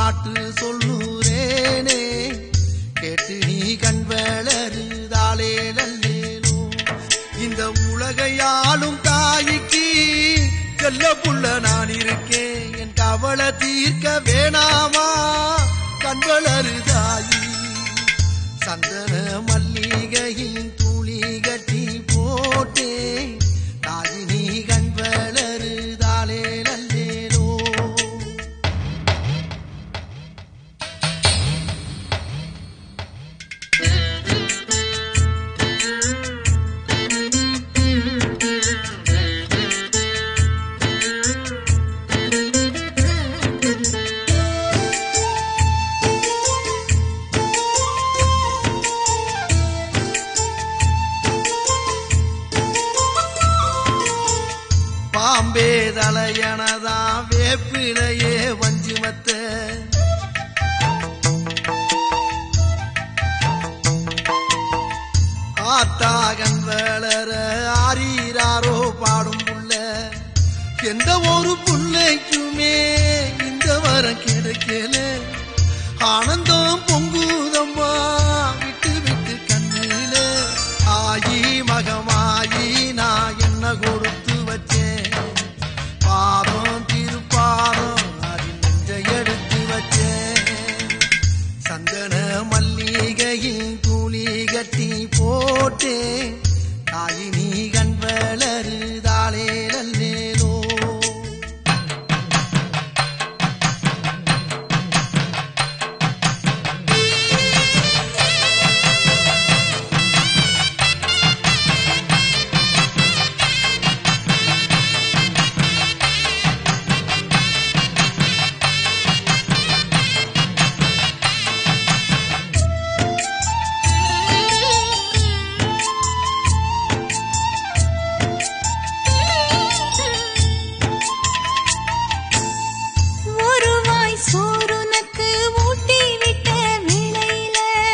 பாட்டு சொல்லுறேனே கேட்டு நீ கண் வளருதாலே நல்லேனோ இந்த உலகையாளும் தாய்க்கு செல்ல புள்ள நான் இருக்கேன் என் கவலை தீர்க்க வேணாமா கண் வளருதாயி சந்தன மல்லிகையின் துளி கட்டி போட்டே தாயி நீ கண் வளருதாலே நல்லேனோ பாம்பே தலையனதா வேப்பிலையே வஞ்சிமத்த ஆத்தாகன் வளர ஆரீராரோ பாடும் புள்ள எந்த ஒரு புள்ளைக்குமே இந்த வரம் கிடைக்கல ஆனந்தம் பொங்குதம்மா விட்டு விட்டு கண்ணில ஆயி மகமாயி நான் என்ன கொடுத்து வச்சேன் பாதம் திருப்பாதம் அதில் நெஞ்சை எடுத்து வச்சேன் சந்தன மல்லிகையின் துளி கட்டி போட்டே தாயி நீ கண் வளருதாலே நல்லேனோ ஒரு வாய் சோறுனக்கு ஊட்டி விட்ட வேளையில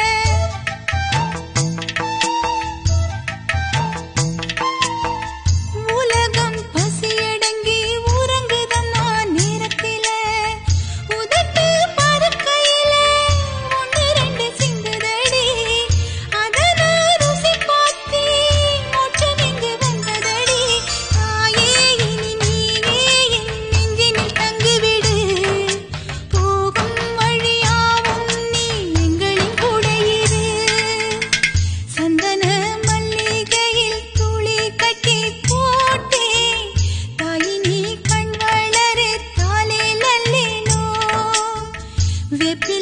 உலகம் பசியடங்கி உறங்குதன்னா நேரத்தில உதட்டு பருக்கையில ஒன்று ரெண்டு சிந்துதடி அதன ருசி பார்த்து மோட்சம் இங்கு வந்ததடி தாயே இனி நீயே என் நெஞ்சினில் தங்கிவிடு போகும் வழியாவும் நீ எங்களின் கூட இரு சந்தன மல்லிகையில் துளி கட்டி போட்டே தாய் நீ கண் வளரு தாலே நல்லேனோ வெப்பி